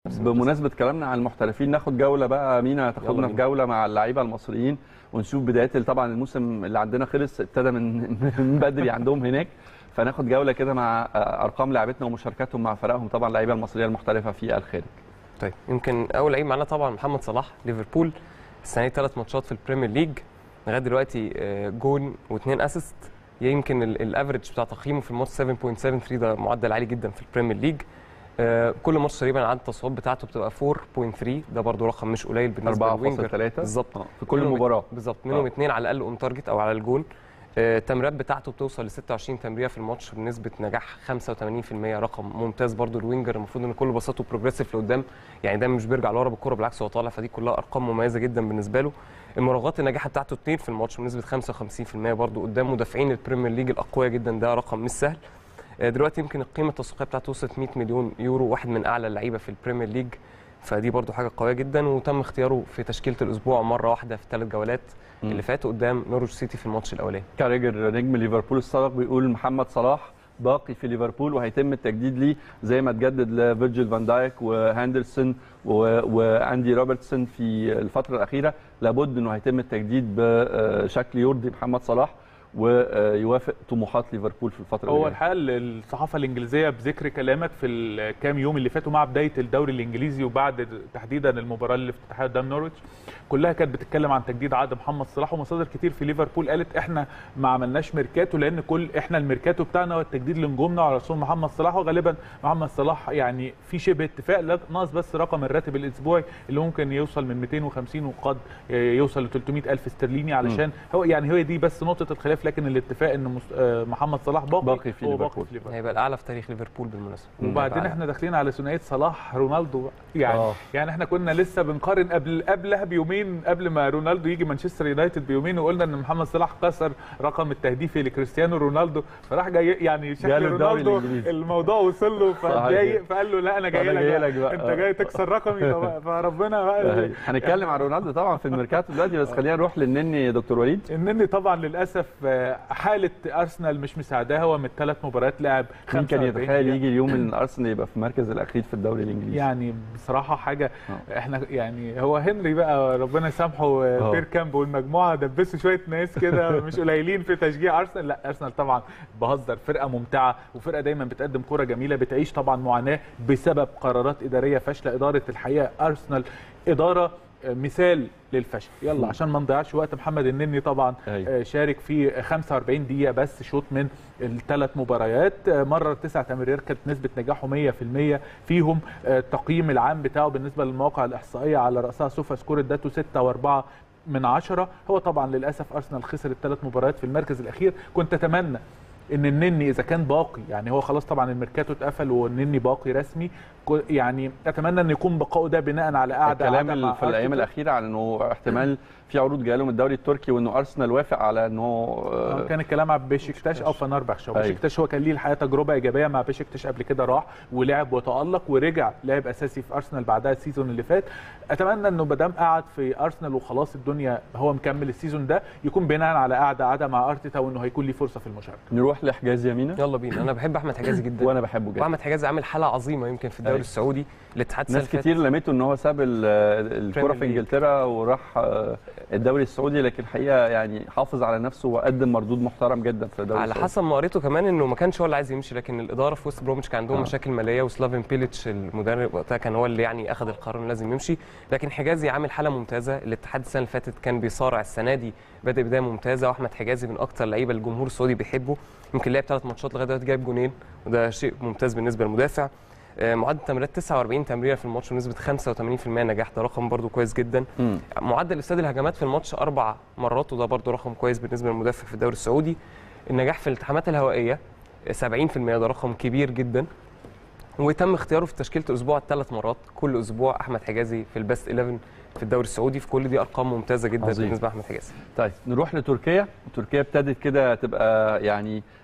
بمناسبه كلامنا عن المحترفين ناخد جوله بقى مينا تاخدنا في بينا. جوله مع اللعيبه المصريين ونشوف بدايات طبعا الموسم اللي عندنا خلص ابتدى من من بدري عندهم هناك فناخد جوله كده مع آه، ارقام لعيبتنا ومشاركاتهم مع فرقهم طبعا اللعيبه المصريه المحترفه في الخارج طيب يمكن اول لعيب معانا طبعا محمد صلاح ليفربول السنه دي ثلاث ماتشات في البريمير ليج لغايه دلوقتي آه، جون واثنين اسيست يمكن ال- الافريج بتاع تقييمه في الماتش 7.73 ده معدل عالي جدا في البريمير ليج آه، كل ماتش تقريبا عدد التصويت بتاعته بتبقى 4.3 ده برضو رقم مش قليل بالنسبه للوينجر 4.3 بالظبط آه، في كل منهم- مباراه بالظبط منهم آه. اثنين على الاقل اون تارجت او على الجون آه، التمريرات بتاعته بتوصل ل 26 تمريره في الماتش بنسبه نجاح 85% رقم ممتاز برضو الوينجر المفروض ان كل بساطته بروجريسيف لقدام يعني دايما مش بيرجع لورا بالكره بالعكس هو طالع فدي كلها ارقام مميزه جدا بالنسبه له المراوغات الناجحه بتاعته اثنين في الماتش بنسبه 55% برضو قدام مدافعين البريمير ليج الاقوياء جدا ده رقم مش سهل آه، دلوقتي يمكن القيمه التسويقيه بتاعته وصلت 100 مليون يورو واحد من اعلى اللعيبه في البريمير ليج فدي برضو حاجه قويه جدا وتم اختياره في تشكيله الاسبوع مره واحده في ثلاث جولات مم. اللي فاتوا قدام نورويتش سيتي في الماتش الاولاني كاريجر نجم ليفربول السابق بيقول محمد صلاح باقي في ليفربول وهيتم التجديد ليه زي ما تجدد لفيرجيل فان دايك وهاندرسون و- واندي روبرتسون في الفتره الاخيره لابد انه هيتم التجديد بشكل يرضي محمد صلاح ويوافق طموحات ليفربول في الفتره هو الجايه الحقيقه الصحافه الانجليزيه بذكر كلامك في الكام يوم اللي فاتوا مع بدايه الدوري الانجليزي وبعد تحديدا المباراه اللي افتتاحيه قدام نورويتش كلها كانت بتتكلم عن تجديد عقد محمد صلاح ومصادر كتير في ليفربول قالت احنا ما عملناش ميركاتو لان كل احنا الميركاتو بتاعنا هو التجديد لنجومنا وعلى رسول محمد صلاح وغالبا محمد صلاح يعني في شبه اتفاق لا- ناقص بس رقم الراتب الاسبوعي اللي ممكن يوصل من 250 وقد يوصل ل 300 الف استرليني علشان هو يعني هي دي بس نقطه الخلاف لكن الاتفاق ان مس- آه، محمد صلاح باقي باقي في هو ليفربول. ليفربول هيبقى الاعلى في تاريخ ليفربول بالمناسبه وبعدين هيبقى احنا داخلين على ثنائيه صلاح رونالدو بقى. يعني آه. يعني احنا كنا لسه بنقارن قبل قبلها بيومين قبل ما رونالدو يجي مانشستر يونايتد بيومين وقلنا ان محمد صلاح كسر رقم التهديفي لكريستيانو رونالدو فراح جاي يعني شكل جاله الدوري رونالدو الإنجليزي. الموضوع وصل له فاتضايق فقال له لا انا جاي أنا لك, جاي بقى. لك بقى. انت آه. جاي تكسر رقمي طب- فربنا بقى أهي. هنتكلم عن رونالدو طبعا في الميركاتو دلوقتي بس خلينا نروح للنني يا دكتور وليد انني طبعا للاسف آه، حاله ارسنال مش مساعداه هو من ثلاث مباريات لعب مين كان 45 يتخيل دقيقة. يجي اليوم ان ارسنال يبقى في المركز الاخير في الدوري الانجليزي يعني بصراحه حاجه آه. احنا يعني هو هنري بقى ربنا يسامحه آه. بيركامب والمجموعه دبسوا شويه ناس كده مش قليلين في تشجيع ارسنال لا ارسنال طبعا بهزر فرقه ممتعه وفرقه دايما بتقدم كره جميله بتعيش طبعا معاناه بسبب قرارات اداريه فاشله اداره الحقيقه ارسنال اداره آه، مثال للفشل يلا عشان ما نضيعش وقت محمد النني طبعا أيوة. آه، شارك في 45 دقيقه بس شوط من الثلاث مباريات آه، مرر تسع تمريرات كانت نسبه نجاحه 100% فيهم آه، التقييم العام بتاعه بالنسبه للمواقع الاحصائيه على راسها سوفا سكور اداته 6 و4 من عشرة هو طبعا للاسف ارسنال خسر الثلاث مباريات في المركز الاخير كنت اتمنى ان النني اذا كان باقي يعني هو خلاص طبعا الميركاتو اتقفل والنني باقي رسمي كو- يعني اتمنى ان يكون بقائه ده بناء على قعده الكلام قعدة مع ال- في الايام أرتيتا. الاخيره على انه احتمال في عروض جايه له من الدوري التركي وانه ارسنال وافق على انه آه، آه، كان الكلام عن بشكتاش او فنربخش أيوة. بشكتاش هو كان ليه الحقيقه تجربه ايجابيه مع بشكتاش قبل كده راح ولعب وتالق ورجع لعب اساسي في ارسنال بعدها السيزون اللي فات اتمنى انه ما دام قعد في ارسنال وخلاص الدنيا هو مكمل السيزون ده يكون بناء على قعده قعده مع ارتيتا وانه هيكون ليه فرصه في المشاركه نروح لحجاز يمينه يلا بينا انا بحب احمد حجازي جدا وانا بحبه جدا واحمد حجازي عامل حاله عظيمه يمكن في الدوري أيوة. السعودي الاتحاد السنة ناس اللي كتير فاتت- لميته ان هو ساب ال- الكره في League. انجلترا وراح آه، الدوري السعودي لكن الحقيقه يعني حافظ على نفسه وقدم مردود محترم جدا في الدوري على السعودي حسب ما قريته كمان انه ما كانش هو اللي عايز يمشي لكن الاداره في وست بروميتش كان عندهم آه. مشاكل ماليه وسلافين بيليتش المدرب وقتها كان هو اللي يعني اخذ القرار انه لازم يمشي لكن حجازي عامل حاله ممتازه الاتحاد السنه اللي فاتت كان بيصارع السنه دي بدا بدايه ممتازه واحمد حجازي من اكثر لعيبه الجمهور السعودي بيحبه يمكن لعب ثلاث ماتشات لغايه دلوقتي جايب جونين وده شيء ممتاز بالنسبه للمدافع آه، معدل تمريرات 49 تمريره في الماتش ونسبه 85% نجاح ده رقم برده كويس جدا مم. معدل افساد الهجمات في الماتش اربع مرات وده برده رقم كويس بالنسبه للمدافع في الدوري السعودي النجاح في الالتحامات الهوائيه 70% ده رقم كبير جدا وتم اختياره في تشكيله الاسبوع ثلاث مرات كل اسبوع احمد حجازي في البست 11 في الدوري السعودي في كل دي ارقام ممتازه جدا عظيم. بالنسبه لاحمد حجازي طيب نروح لتركيا تركيا ابتدت كده تبقى يعني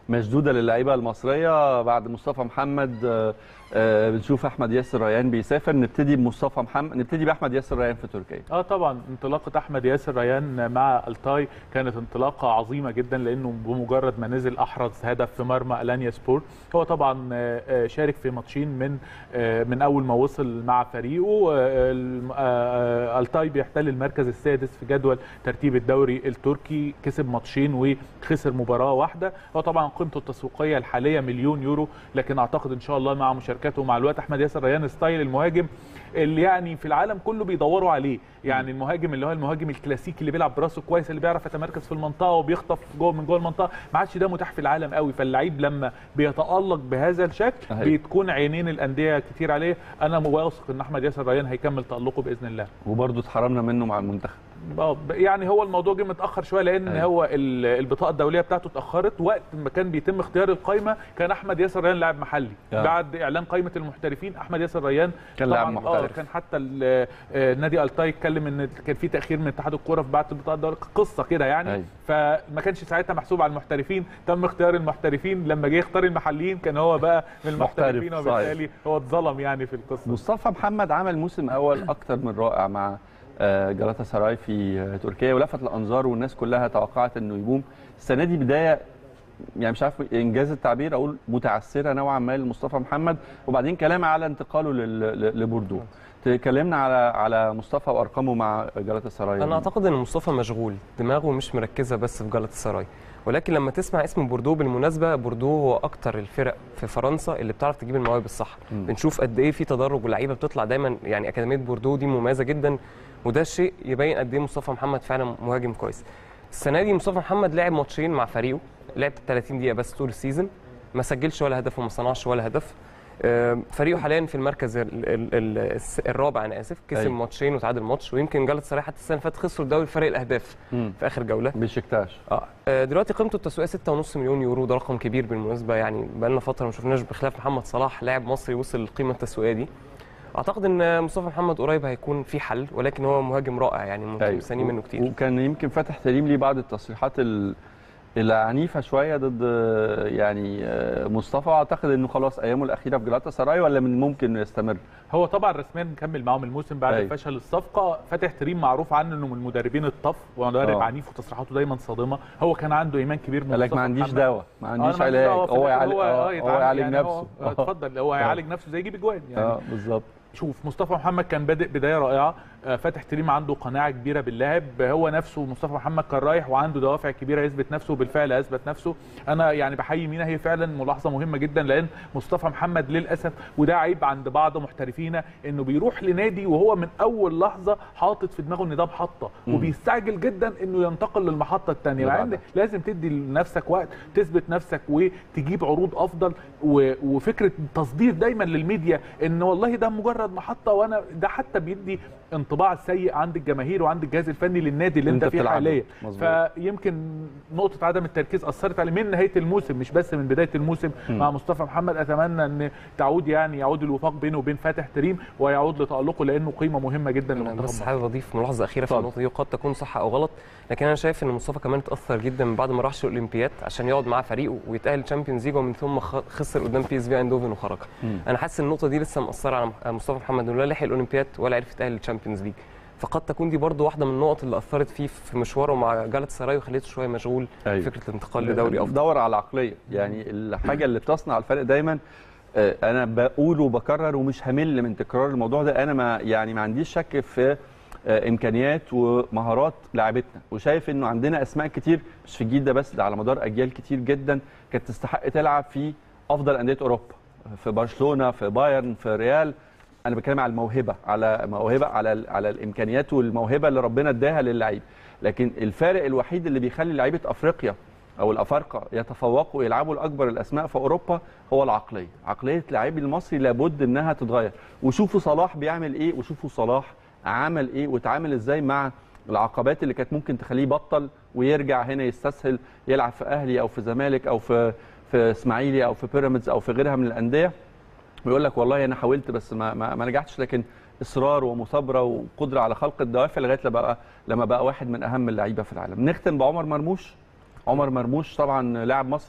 مشدوده للعيبه المصريه بعد مصطفى محمد آه، آه، بنشوف احمد ياسر ريان بيسافر نبتدي بمصطفى محمد نبتدي باحمد ياسر ريان في تركيا اه طبعا انطلاقه احمد ياسر ريان مع التاي كانت انطلاقه عظيمه جدا لانه بمجرد ما نزل احرز هدف في مرمى الانيا سبور هو طبعا آه، آه، شارك في ماتشين من آه، من اول ما وصل مع فريقه آه، الم- آه، آه، التاي بيحتل المركز السادس في جدول ترتيب الدوري التركي كسب ماتشين وخسر مباراه واحده هو طبعا قيمته التسويقيه الحاليه مليون يورو لكن اعتقد ان شاء الله مع مشاركته مع الوقت احمد ياسر ريان ستايل المهاجم اللي يعني في العالم كله بيدوروا عليه يعني المهاجم اللي هو المهاجم الكلاسيكي اللي بيلعب براسه كويس اللي بيعرف يتمركز في المنطقه وبيخطف جوه من جوه المنطقه ما عادش ده متاح في العالم قوي فاللعيب لما بيتالق بهذا الشكل صحيح. بتكون عينين الانديه كتير عليه انا واثق ان احمد ياسر ريان هيكمل تالقه باذن الله وبرضه اتحرمنا منه مع المنتخب آه، يعني هو الموضوع جه متاخر شويه لان أيوة. هو ال- البطاقه الدوليه بتاعته اتاخرت وقت ما كان بيتم اختيار القائمه كان احمد ياسر ريان لاعب محلي آه. بعد اعلان قائمه المحترفين احمد ياسر ريان كان طبعاً، لاعب اه محترف. كان حتى ال- آه، نادي التاي اتكلم ان كان في تاخير من اتحاد الكوره في بعث البطاقه الدوليه قصه كده يعني أيوة. فما كانش ساعتها محسوب على المحترفين تم اختيار المحترفين لما جه يختار المحليين كان هو بقى من المحترفين محترف، وبالتالي هو اتظلم يعني في القصه مصطفى محمد عمل موسم اول اكتر من رائع مع آه، جلاتا سراي في آه، تركيا ولفت الانظار والناس كلها توقعت انه يقوم السنه دي بدايه يعني مش عارف انجاز التعبير اقول متعثره نوعا ما لمصطفى محمد وبعدين كلام على انتقاله لل- ل- لبوردو تكلمنا على على مصطفى وارقامه مع جلاتا سراي انا اعتقد ان مصطفى مشغول دماغه مش مركزه بس في جلطة سراي ولكن لما تسمع اسم بوردو بالمناسبه بوردو هو اكتر الفرق في فرنسا اللي بتعرف تجيب المواهب الصح مم. بنشوف قد ايه في تدرج ولاعيبه بتطلع دايما يعني اكاديميه بوردو دي مميزه جدا وده شيء يبين قد ايه مصطفى محمد فعلا مهاجم كويس السنه دي مصطفى محمد لعب ماتشين مع فريقه لعب 30 دقيقه بس طول السيزون ما سجلش ولا هدف وما صنعش ولا هدف آه، فريقه حاليا في المركز ال ال ال الس- الرابع انا اسف كسب أيوة. ماتشين وتعادل ماتش ويمكن جلطة سراي حتى السنه اللي فاتت خسروا الدوري فرق الاهداف مم. في اخر جوله بشكتاش اه آه، دلوقتي قيمته التسويقيه 6.5 مليون يورو ده رقم كبير بالمناسبه يعني بقالنا فتره ما شفناش بخلاف محمد صلاح لاعب مصري وصل للقيمه التسويقيه دي اعتقد ان مصطفى محمد قريب هيكون في حل ولكن هو مهاجم رائع يعني ممكن مستنيين منه كتير وكان يمكن فتح سليم ليه بعض التصريحات ال- العنيفه شويه ضد آه، يعني آه، مصطفى اعتقد انه خلاص ايامه الاخيره في جلاتا سراي ولا من ممكن انه يستمر هو طبعا رسميا مكمل معاهم الموسم بعد أيوة. فشل الصفقه فاتح تريم معروف عنه انه من المدربين الطف ومدرب آه. عنيف وتصريحاته دايما صادمه هو كان عنده ايمان كبير قال لك بمصطفى ما عنديش محمد. دواء ما آه، عنديش أنا علاج دعوة، في هو الآخر يعالج هو, آه، هو يتعامل- يعالج يعني هو- نفسه آه، اتفضل هو هيعالج نفسه زي يجيب اجوان يعني اه بالظبط شوف مصطفى محمد كان بادئ بدايه رائعه آه، فاتح تريم عنده قناعه كبيره باللاعب هو نفسه مصطفى محمد كان رايح وعنده دوافع كبيره يثبت نفسه وبالفعل اثبت نفسه انا يعني بحيي مينا هي فعلا ملاحظه مهمه جدا لان مصطفى محمد للاسف وده عيب عند بعض محترفينا انه بيروح لنادي وهو من اول لحظه حاطط في دماغه ان ده محطه مم. وبيستعجل جدا انه ينتقل للمحطه الثانيه مع ان بالعكس. لازم تدي لنفسك وقت تثبت نفسك وتجيب عروض افضل و- وفكره تصدير دايما للميديا ان والله ده مجرد محطه وانا ده حتى بيدي انطباع سيء عند الجماهير وعند الجهاز الفني للنادي اللي انت, أنت فيه بتلعبه. حاليا مظبوط. فيمكن نقطه عدم التركيز اثرت عليه من نهايه الموسم مش بس من بدايه الموسم مم. مع مصطفى محمد اتمنى ان تعود يعني يعود الوفاق بينه وبين فاتح تريم ويعود لتالقه لانه قيمه مهمه جدا انا لمنتخب بس مصر. حابب اضيف ملاحظه اخيره في اتفضل. النقطه دي وقد تكون صح او غلط لكن انا شايف ان مصطفى كمان اتاثر جدا من بعد ما راحش الاولمبياد عشان يقعد مع فريقه ويتاهل تشامبيونز ليج ومن ثم خ- خسر قدام بي اس في ايندوفن وخرج مم. انا حاسس ان النقطه دي لسه مأثره على مح- مصطفى محمد انه لا لحق الاولمبياد ولا عرف يتاهل للتشامبيونز ليج فقد تكون دي برضو واحده من النقط اللي اثرت فيه في مشواره مع جالت سراي وخليته شويه مشغول أيوة. فكره الانتقال لدوري افضل دور على العقليه يعني الحاجه اللي بتصنع الفرق دايما آه، انا بقول وبكرر ومش همل من تكرار الموضوع ده انا ما يعني ما عنديش شك في آه، امكانيات ومهارات لاعبتنا وشايف انه عندنا اسماء كتير مش في الجيل ده بس ده على مدار اجيال كتير جدا كانت تستحق تلعب في افضل انديه اوروبا في برشلونه في بايرن في ريال انا بتكلم على الموهبه على موهبه على على الامكانيات والموهبه اللي ربنا اداها للعيب لكن الفارق الوحيد اللي بيخلي لعيبه افريقيا او الافارقه يتفوقوا ويلعبوا لاكبر الاسماء في اوروبا هو العقليه عقليه لاعبي المصري لابد انها تتغير وشوفوا صلاح بيعمل ايه وشوفوا صلاح عمل ايه واتعامل ازاي مع العقبات اللي كانت ممكن تخليه يبطل ويرجع هنا يستسهل يلعب في اهلي او في زمالك او في في اسماعيلي او في بيراميدز او في غيرها من الانديه ويقول لك والله انا حاولت بس ما ما, ما نجحتش لكن اصرار ومثابره وقدره على خلق الدوافع لغايه لما بقى لما بقى واحد من اهم اللعيبه في العالم نختم بعمر مرموش عمر مرموش طبعا لاعب مصري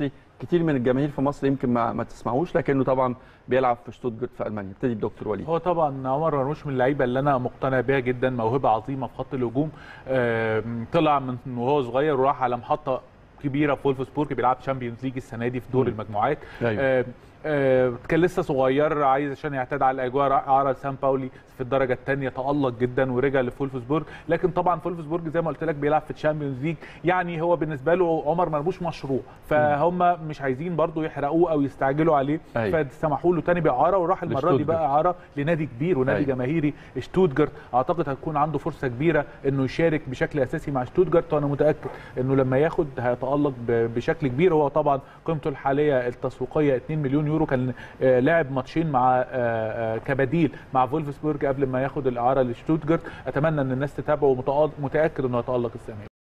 كتير من الجماهير في مصر يمكن ما, ما تسمعوش لكنه طبعا بيلعب في شتوتجارت في المانيا ابتدي الدكتور وليد هو طبعا عمر مرموش من اللعيبه اللي انا مقتنع بيها جدا موهبه عظيمه في خط الهجوم آم، طلع من وهو صغير وراح على محطه كبيره في وولفسبورج بيلعب تشامبيونز ليج السنه دي في دور مم. المجموعات أيوة. آم، آم، كان لسه صغير عايز عشان يعتاد على الاجواء راح اعرض سان باولي في الدرجه الثانيه تالق جدا ورجع لفولفسبورج لكن طبعا فولفسبورج زي ما قلت لك بيلعب في تشامبيونز ليج يعني هو بالنسبه له عمر مرموش مشروع فهم مش عايزين برضو يحرقوه او يستعجلوا عليه أيوة. فسمحوا له تاني باعاره وراح المره دي لشتوتجارت. بقى اعاره لنادي كبير ونادي أيوة. جماهيري شتوتجارت اعتقد هتكون عنده فرصه كبيره انه يشارك بشكل اساسي مع شتوتجارت وانا متاكد انه لما ياخد هيتالق ب- بشكل كبير هو طبعا قيمته الحاليه التسويقيه 2 مليون يورو كان آه، لعب ماتشين مع آه، آه، كبديل مع فولفسبورج قبل ما ياخد الاعاره لشتوتجارت اتمنى ان الناس تتابعه ومتأ- متاكد انه هيتالق السنه دي